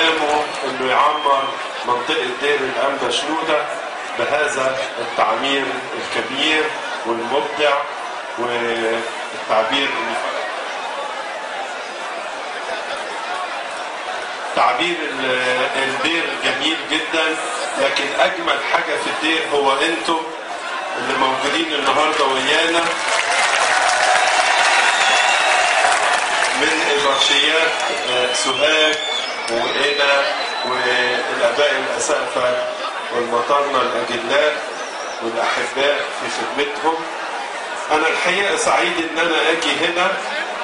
اهتمامه انه يعمر منطقة دير الأنبا شنودة بهذا التعمير الكبير والمبدع والتعبير تعبير ال- الدير جميل جدا لكن اجمل حاجه في الدير هو انتم اللي موجودين النهارده ويانا من ابرشيات آه، سوهاج وإنا والاباء الاسقفه والمطارنه الاجلاء والاحباء في خدمتهم انا الحقيقه سعيد ان انا اجي هنا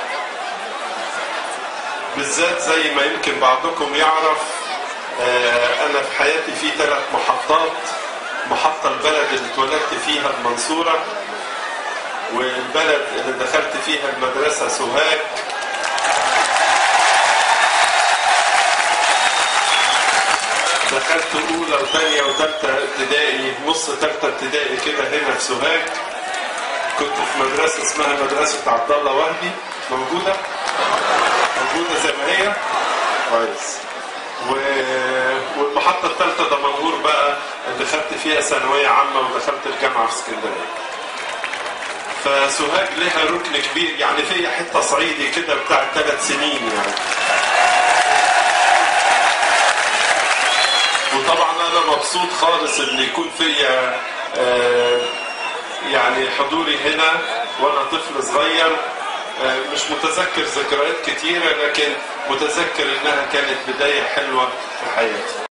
بالذات زي ما يمكن بعضكم يعرف آه، انا في حياتي في ثلاث محطات محطة البلد اللي اتولدت فيها المنصورة والبلد اللي دخلت فيها المدرسة سوهاج دخلت أولى وثانية وثالثة ابتدائي نص ثالثة ابتدائي كده هنا في سوهاج كنت في مدرسة اسمها مدرسة عبد الله وهبي موجودة موجودة زي ما هي كويس و... والمحطة الثالثة دمنهور بقى اللي خدت فيها ثانوية عامة ودخلت الجامعة في اسكندرية فسوهاج لها ركن كبير يعني فيها حتة صعيدي كده بتاع ثلاث سنين يعني وطبعا انا مبسوط خالص ان يكون فيا آه، يعني حضوري هنا وانا طفل صغير آه، مش متذكر ذكريات كتيرة لكن متذكر انها كانت بداية حلوة في حياتي